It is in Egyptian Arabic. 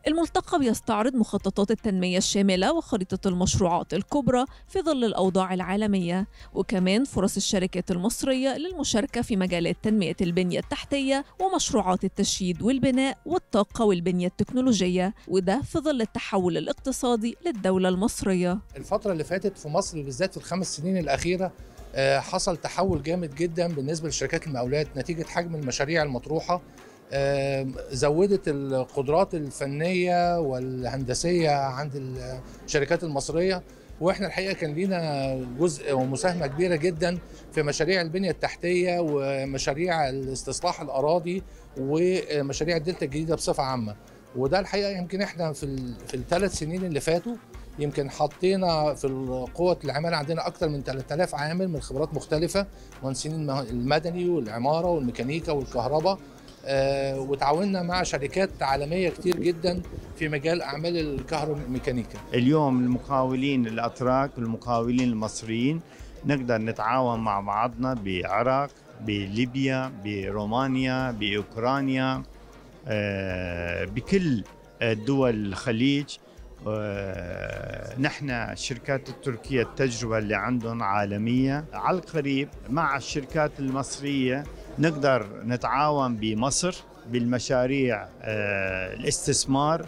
الملتقى بيستعرض مخططات التنمية الشاملة وخريطة المشروعات الكبرى في ظل الأوضاع العالمية وكمان فرص الشركات المصرية للمشاركة في مجالات تنمية البنية التحتية ومشروعات التشييد والبناء والطاقة والبنية التكنولوجية وده في ظل التحول الاقتصادي للدولة المصرية الفترة اللي فاتت في مصر بالذات في الخمس سنين الأخيرة آه، حصل تحول جامد جدا بالنسبة لشركات المقاولات نتيجة حجم المشاريع المطروحة آه، زودت القدرات الفنية والهندسية عند الشركات المصرية واحنا الحقيقه كان لينا جزء ومساهمه كبيره جدا في مشاريع البنيه التحتيه ومشاريع استصلاح الاراضي ومشاريع الدلتا الجديده بصفه عامه وده الحقيقه يمكن احنا في ال- في الثلاث سنين اللي فاتوا يمكن حطينا في قوة العمالة عندنا أكثر من 3000 عامل من خبرات مختلفة مهندسين المه- المدني والعمارة والميكانيكا والكهرباء آه، وتعاوننا مع شركات عالمية كتير جدا في مجال أعمال الكهروميكانيكا اليوم المقاولين الاتراك والمقاولين المصريين نقدر نتعاون مع بعضنا بعراق بليبيا برومانيا باوكرانيا آه، بكل دول الخليج آه، نحن الشركات التركية التجربة اللي عندهم عالمية على القريب مع الشركات المصرية نقدر نتعاون بمصر بالمشاريع آه، الاستثمار